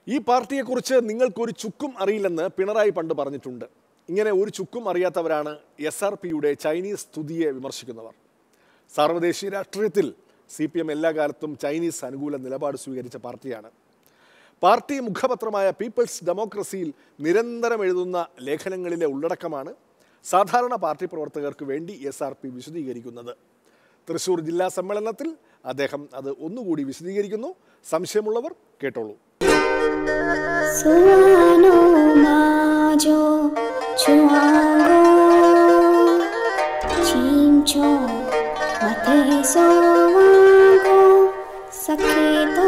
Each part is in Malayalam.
ഈ പാർട്ടിയെക്കുറിച്ച് നിങ്ങൾക്കൊരു ചുക്കും അറിയില്ലെന്ന് പിണറായി പണ്ട് പറഞ്ഞിട്ടുണ്ട് ഇങ്ങനെ ഒരു ചുക്കും അറിയാത്തവരാണ് എസ് ആർ പിയുടെ ചൈനീസ് സ്തുതിയെ വിമർശിക്കുന്നവർ സാർവദേശീയ രാഷ്ട്രീയത്തിൽ സി പി എം എല്ലാ കാലത്തും ചൈനീസ് അനുകൂല നിലപാട് സ്വീകരിച്ച പാർട്ടിയാണ് പാർട്ടി മുഖപത്രമായ പീപ്പിൾസ് ഡെമോക്രസിയിൽ നിരന്തരം എഴുതുന്ന ലേഖനങ്ങളിലെ ഉള്ളടക്കമാണ് സാധാരണ പാർട്ടി പ്രവർത്തകർക്ക് വേണ്ടി എസ് ആർ പി വിശദീകരിക്കുന്നത് തൃശൂർ ജില്ലാ സമ്മേളനത്തിൽ അദ്ദേഹം അത് ഒന്നുകൂടി വിശദീകരിക്കുന്നു സംശയമുള്ളവർ കേട്ടോളൂ 수완호 마저 중앙고 침초 마태소 왕고 사케도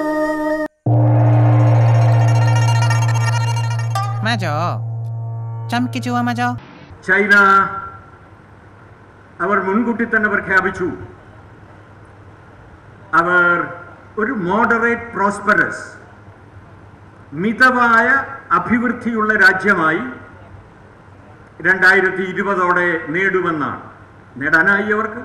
맞아. ചമക്ക് ചുവ മജോ ചൈന അവർ മുൻകൂട്ടി തന്നെ പ്രഖ്യാപിച്ചു അവർ ഒരു മോഡറേറ്റ് പ്രോസ്പെറസ് മിതമായ അഭിവൃദ്ധിയുള്ള രാജ്യമായി രണ്ടായിരത്തി ഇരുപതോടെ നേടുമെന്നാണ് നേടാനായി അവർക്ക്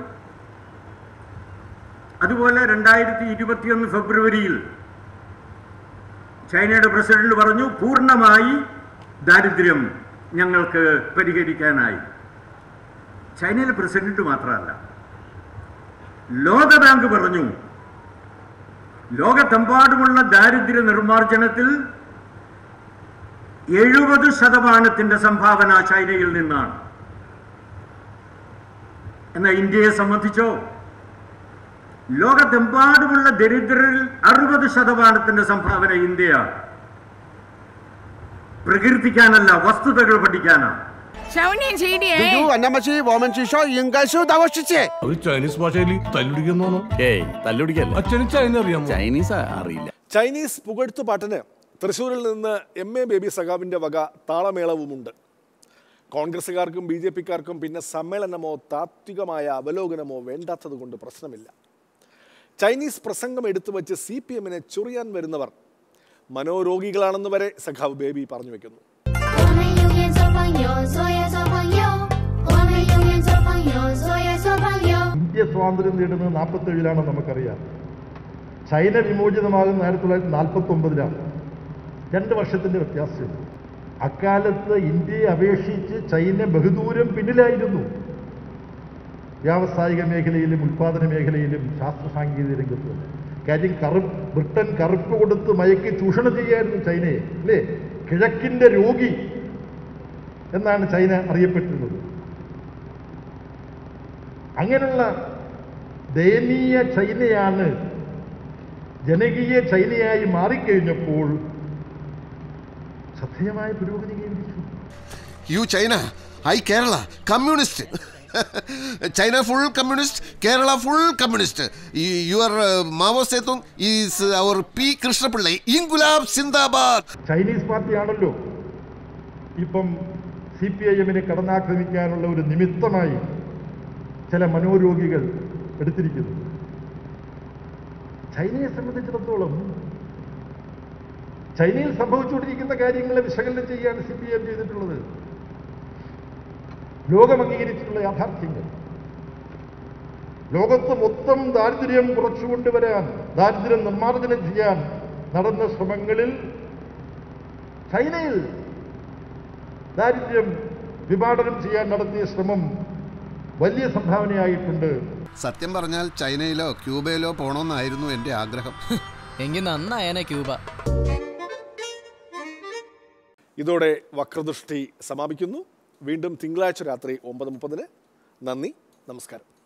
അതുപോലെ രണ്ടായിരത്തി ഇരുപത്തിയൊന്ന് ഫെബ്രുവരിയിൽ ചൈനയുടെ പ്രസിഡന്റ് പറഞ്ഞു പൂർണ്ണമായി ദാരിദ്ര്യം ഞങ്ങൾക്ക് പരിഹരിക്കാനായി ചൈനയിലെ പ്രസിഡന്റ് മാത്രമല്ല ലോക ബാങ്ക് പറഞ്ഞു ലോകത്തെമ്പാടുമുള്ള ദാരിദ്ര്യ നിർമ്മാർജ്ജനത്തിൽ എഴുപത് ശതമാനത്തിന്റെ സംഭാവന ചൈനയിൽ നിന്നാണ് എന്നാൽ ഇന്ത്യയെ സംബന്ധിച്ചോ ലോകത്തെമ്പാടുമുള്ള ദരിദ്രരിൽ അറുപത് ശതമാനത്തിന്റെ സംഭാവന ഇന്ത്യയാണ് പ്രകീർത്തിക്കാനല്ല വസ്തുതകൾ പഠിക്കാനാണ് 小年轻一点比如俺那么去，我们去说应该是到我世界。 അത് ചൈനീസ് ഭാഷയിൽ തല്ലുടിക്കുന്നു ഏയ് തല്ലുടിക്കല്ല അച്ഛന് ചൈന അറിയാമോ ചൈനീസ് അറിയില്ല ചൈനീസ് പുകഴ്ത്തു പാട്ടിന് തൃശ്ശൂരിൽ നിന്ന് എം എ ബേബി സഖാവിൻ്റെ വക താളമേളവുമുണ്ട് കോൺഗ്രസ്സുകാർക്കും ബി ജെ പിക്കാർക്കും പിന്നെ സമ്മേളനമോ താത്വികമായ അവലോകനമോ വേണ്ടാത്തത് കൊണ്ട് പ്രശ്നമില്ല ചൈനീസ് പ്രസംഗം എടുത്തു വച്ച് സി പി എമ്മിനെ ചൊറിയാൻ വരുന്നവർ മനോരോഗികളാണെന്ന് വരെ സഖാവ് ബേബി പറഞ്ഞു വെക്കുന്നു 我们永远做朋友，做呀做朋友。我们永远做朋友，做呀做朋友。 ഇന്ത്യ സ്വാതന്ത്ര്യം നേടുന്നത് നാൽപ്പത്തേഴിലാണെന്ന് നമുക്കറിയാം ചൈന വിമോചിതമാകുന്ന ആയിരത്തി തൊള്ളായിരത്തി നാൽപ്പത്തി ഒമ്പതിലാണ് രണ്ട് വർഷത്തിൻ്റെ വ്യത്യാസമുണ്ട് അക്കാലത്ത് ഇന്ത്യയെ അപേക്ഷിച്ച് ചൈന ബഹുദൂരം പിന്നിലായിരുന്നു വ്യാവസായിക മേഖലയിലും ഉൽപ്പാദന മേഖലയിലും ശാസ്ത്ര സാങ്കേതിക രംഗത്തും കാര്യം കറുപ്പ് ബ്രിട്ടൻ കറുപ്പ് കൊടുത്ത് മയക്കി ചൂഷണം ചെയ്യായിരുന്നു ചൈനയെ അല്ലേ കിഴക്കിൻ്റെ രോഗി എന്നാണ് ചൈന അറിയപ്പെട്ടിരുന്നത് അങ്ങനെയുള്ള ദയനീയ ചൈനയാണ് ജനകീയ ചൈനയായി മാറിക്കഴിഞ്ഞപ്പോൾ ശ്രദ്ധേയമായ പുരോഗതി കൈവരിച്ചു you China I Kerala communist China full communist Kerala full communist your Mao സേത്തും ഈസ് അവർ പി കൃഷ്ണപിള്ളൈ ഇൻകുലാബ് സിന്ദാബാദ് ചൈനീസ് പാർട്ടിയാണല്ലോ ഇപ്പം സി പി ഐ എമ്മിനെ കടന്നാക്രമിക്കാനുള്ള ഒരു നിമിത്തമായി ചില മനോരോഗികൾ എടുത്തിരിക്കുന്നു ചൈനയെ സംബന്ധിച്ചിടത്തോളം ചൈനയിൽ സംഭവിച്ചുകൊണ്ടിരിക്കുന്ന കാര്യങ്ങളെ വിശകലനം ചെയ്യാണ് സി പി എം ചെയ്തിട്ടുള്ളത് ലോകം അംഗീകരിച്ചിട്ടുള്ള യാഥാർത്ഥ്യങ്ങൾ ലോകത്ത് മൊത്തം ദാരിദ്ര്യം കുറച്ചു കൊണ്ടുവരാൻ ദാരിദ്ര്യം നിർമ്മാർജ്ജനം ചെയ്യാൻ നടന്ന ശ്രമങ്ങളിൽ ചൈനയിൽ ദാരിദ്ര്യം വിഭാടനം ചെയ്യാൻ നടത്തിയ ശ്രമം വലിയ സംഭാവനയായിട്ടുണ്ട് സത്യം പറഞ്ഞാൽ ചൈനയിലോ ക്യൂബയിലോ പോണമെന്നായിരുന്നു എൻ്റെ ആഗ്രഹം എങ്കിൽ നന്നായനെ ക്യൂബ ഇതോടെ വക്രദൃഷ്ടി സമാപിക്കുന്നു വീണ്ടും തിങ്കളാഴ്ച രാത്രി ഒമ്പത് മുപ്പതിന് നന്ദി നമസ്കാരം